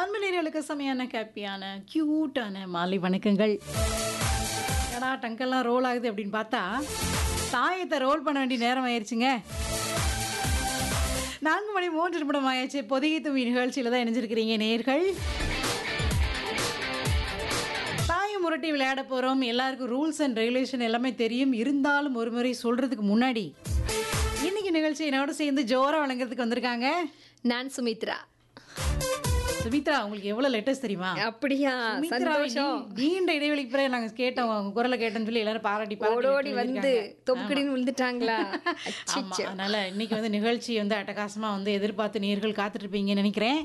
அன்புநேர்களுக்கு செமையான ஹாப்பியான க்யூட்டான மாலை வணக்கங்கள் ஏடா டங்கெல்லாம் ரோல் ஆகுது அப்படின்னு பார்த்தா தாயத்தை ரோல் பண்ண வேண்டிய நேரம் ஆயிடுச்சுங்க நான்கு மணி மூன்று நிமிடம் ஆயாச்சு பொதிகை தும்பி நிகழ்ச்சியில் தான் இணைஞ்சிருக்கிறீங்க நேர்கள் தாயம் முரட்டி விளையாட போகிறோம் எல்லாருக்கும் ரூல்ஸ் அண்ட் ரெகுலேஷன் எல்லாமே தெரியும் இருந்தாலும் ஒரு முறை சொல்கிறதுக்கு முன்னாடி இன்னைக்கு நிகழ்ச்சி என்னோட சேர்ந்து ஜோரா வழங்குறதுக்கு வந்திருக்காங்க நான் சுமித்ரா சுமித்ரா உங்களுக்கு எவ்வளவு லெட்டர்ஸ் தெரியுமா அப்படியா சுமித்ரா, சந்தோஷம் நீ- நீண்ட இடைவெளிக்கு பிறகு நாங்க கேட்டோம் உங்க குரலை கேட்டோம்னு சொல்லி எல்லாரும் பாராட்டி பாராட்டி ஓடோடி letter வந்து எழுதியிருக்காங்க. தொப்புக்கடின்னு விழுந்துட்டாங்களா ஆமா அச்சச்சோ. அதனால இன்னைக்கு வந்து நிகழ்ச்சி வந்து அட்டகாசமா வந்து எதிர்பார்த்து நேர்கள் காத்துட்டு இருப்பீங்கன்னு நினைக்கிறேன்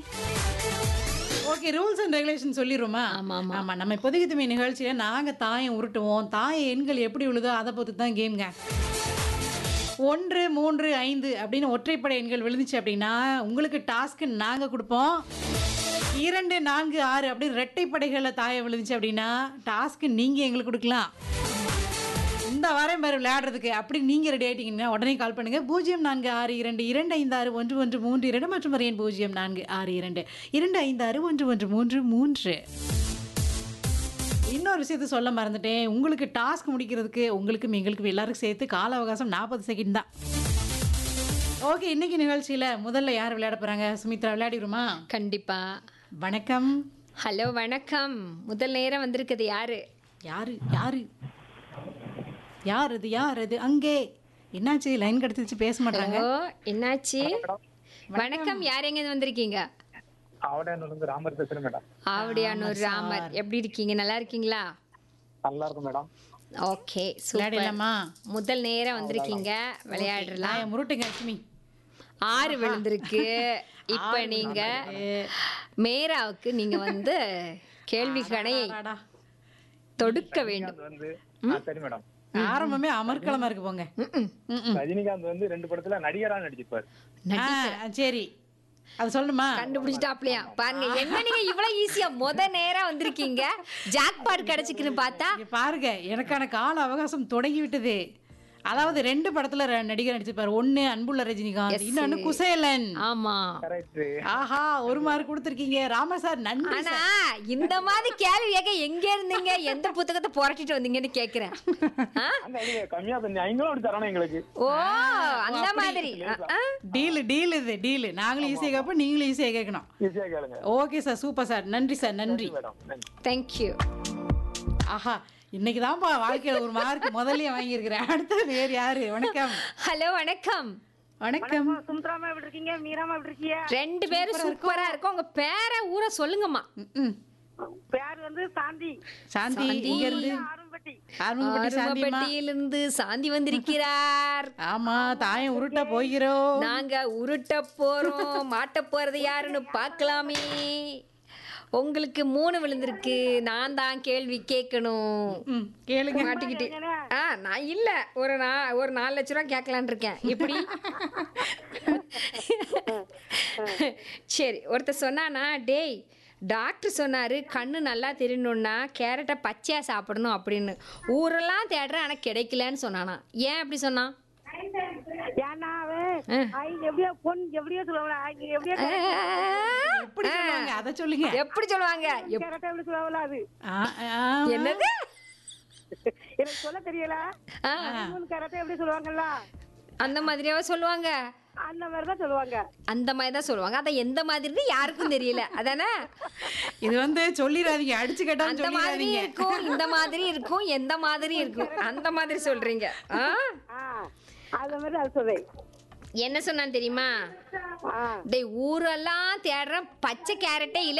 ஓகே ரூல்ஸ் அண்ட் ரெகுலேஷன் சொல்லிடுவோமா ஆமா, ஆமா. ஆமா நம்ம இப்போதைக்கு துமி நிகழ்ச்சியில நாங்க தாயம் உருட்டுவோம் தாய எண்கள் எப்படி விழுதோ அதை பொறுத்து தான் கேம்ங்க ஒன்று மூன்று ஐந்து அப்படின்னு ஒற்றைப்படை எண்கள் விழுந்துச்சு அப்படின்னா உங்களுக்கு டாஸ்க்கு நாங்கள் கொடுப்போம் இரண்டு நான்கு ஆறு அப்படின்னு ரெட்டைப்படைகளில் தாயம் விழுந்துச்சு அப்படின்னா டாஸ்க்கு நீங்கள் எங்களுக்கு கொடுக்கலாம் இந்த வாரம் பாரு விளையாடுறதுக்கு அப்படி நீங்கள் ரெடி ஆயிட்டீங்கன்னா உடனே கால் பண்ணுங்க பூஜ்ஜியம் நான்கு ஆறு இரண்டு இரண்டு ஐந்து ஆறு ஒன்று ஒன்று மூன்று இரண்டு மற்றும் ஒரு எண் பூஜ்ஜியம் நான்கு ஆறு இரண்டு இரண்டு ஐந்து ஆறு ஒன்று ஒன்று மூன்று மூன்று இன்னொரு விஷயத்த சொல்ல மறந்துட்டேன் உங்களுக்கு டாஸ்க் முடிக்கிறதுக்கு உங்களுக்கும் எங்களுக்கும் எல்லாருக்கும் சேர்த்து கால அவகாசம் நாற்பது செகண்ட் தான் ஓகே இன்னைக்கு நிகழ்ச்சியில் முதல்ல யார் விளையாட போகிறாங்க சுமித்ரா விளையாடிடுமா கண்டிப்பா வணக்கம் ஹலோ வணக்கம் முதல் நேரம் வந்திருக்குது யாரு யாரு யாரு யார் அது யார் அது அங்கே என்னாச்சு லைன் கிடைச்சிச்சு பேச மாட்டாங்க ஹலோ என்னாச்சு வணக்கம் யார் எங்க இருந்து வந்திருக்கீங்க அவடையானூர்ல இருந்து ராமர் பேசுறேன் மேடம் ஆவடியானூர் ராமர் எப்படி இருக்கீங்க நல்லா இருக்கீங்களா நல்லா இருக்கும் மேடம் ஓகே விளையாடலாமா முதல் நேரம் வந்திருக்கீங்க விளையாடலாம் நான் முருட்டுங்க லட்சுமி ஆறு விழுந்திருக்கு இப்ப நீங்க மேராவுக்கு நீங்க வந்து கேள்வி கணையை அடாடா. தொடுக்க வேண்டும் அது வந்து ஆ, சரி மேடம் ஆரம்பமே அமர்க்களமா இருக்கு போங்க ம்ம். ம்ம். ரஜினிகாந்த் வந்து ரெண்டு படத்துல நடிகரா நடிச்சிருப்பாரு ஆ, சரி அது சொல்லணுமா கண்டுபிடிச்சிட்டாப்லையா பாருங்க என்ன நீங்க இவ்வளவு ஈஸியா முத நேரா வந்திருக்கீங்க ஜாக்பாட் கிடைச்சிக்குன்னு பார்த்தா இங்க பாருங்க எனக்கான கால அவகாசம் தொடங்கி விட்டது அதாவது ரெண்டு படத்துல ர- நடிகர் நடிச்சிருப்பாரு ஒண்ணு அன்புள்ள ரஜினிகாந்த் இன்னொன்னு குசேலன் ஆமா கரெக்ட் ஆஹா ஒரு மார்க் கொடுத்துருக்கீங்க ராம சார் நன்றி ஆனா இந்த மாதிரி கேள்வி கேட்க எங்க இருந்தீங்க எந்த புத்தகத்தை புரட்டிட்டு வந்தீங்கன்னு கேக்குறேன் ஆ? அந்த இது கம்மியா பண்ணி ஐநூறு அப்படி தரணும் எங்களுக்கு ஓ அந்த மாதிரி டீல் டீல் இது டீல் நாங்களும் ஈஸியாக கேட்போம் நீங்களும் ஈஸியாக கேட்கணும் ஈஸியா கேளுங்க ஓகே சார் சூப்பர் சார் நன்றி சார் நன்றி மேடம் நன்றி தேங்க்யூ ஆஹா இன்னைக்கு தான்ப்பா வாழ்க்கையில ஒரு மார்க் முதல்லயே வாங்கியிருக்கிறேன் அடுத்தது வேறு யாரு வணக்கம் ஹலோ வணக்கம் வணக்கம் சுந்தராமா எப்படி இருக்கீங்க மீராமா எப்படி இருக்கீங்க ரெண்டு பேரும் சூப்பரா இருக்கும் உங்க பேரை ஊரை சொல்லுங்கம்மா ம்ம். பேர் வந்து சாந்தி சாந்தி இங்க இருந்து ஆரம்பட்டி ஆர்வப்பட்டி சாந்திமா அருமப்பட்டியிலிருந்து சாந்தி வந்திருக்கிறார் ஆமா தாயம் உருட்ட போகிறோம் நாங்க உருட்ட போறோம் மாட்ட போறது யாருன்னு பார்க்கலாமே உங்களுக்கு மூணு விழுந்திருக்கு நான் தான் கேள்வி கேட்கணும் ம், கேளுங்க மாட்டிக்கிட்டு ஆ நான் இல்ல ஒரு நான் ஒரு நாலு லட்ச ரூபா கேட்கலான் இருக்கேன் இப்படி சரி ஒருத்தர் சொன்னானா டேய் டாக்டர் சொன்னாரு கண்ணு நல்லா தெரியணும்னா கேரட்டை பச்சையா சாப்பிடணும் அப்படின்னு ஊரெல்லாம் தேடுறேன் ஆனா கிடைக்கலன்னு சொன்னானா ஏன் அப்படி சொன்னான் ஏன்னா அவன் ஐ, எப்படியோ பொன் எப்படியோ சொல்லுவாங்களா ஐ, எப்படியோ எப்படி சொல்லுவாங்க அதை சொல்லுங்க எப்படி சொல்லுவாங்க எப்- கரெக்டா எப்படி சொல்லுவாங்களா அது ஆ, ஆ, என்னது எனக்கு சொல்ல தெரியல ஆ, கரெக்டா எப்படி சொல்லுவாங்கல்ல அந்த மாதிரியாவே சொல்லுவாங்க அந்த மாதிரி தான் சொல்லுவாங்க அந்த மாதிரி தான் சொல்லுவாங்க அதை எந்த மாதிரி யாருக்கும் தெரியல அதானே இது வந்து சொல்லிடாதீங்க அடிச்சு கேட்டாலும் அந்த மாதிரி சொல்லிடாதீங்க இருக்கும் இந்த மாதிரி இருக்கும் எந்த மாதிரி இருக்கும் அந்த மாதிரி சொல்றீங்க ஆ? ஆ அந்த மாதிரி அது சொல்றேன் என்ன சொன்னான் தெரியுமா ஆ டேய் ஊரெல்லாம் தேடுற பச்சை கேரட்டே இல்ல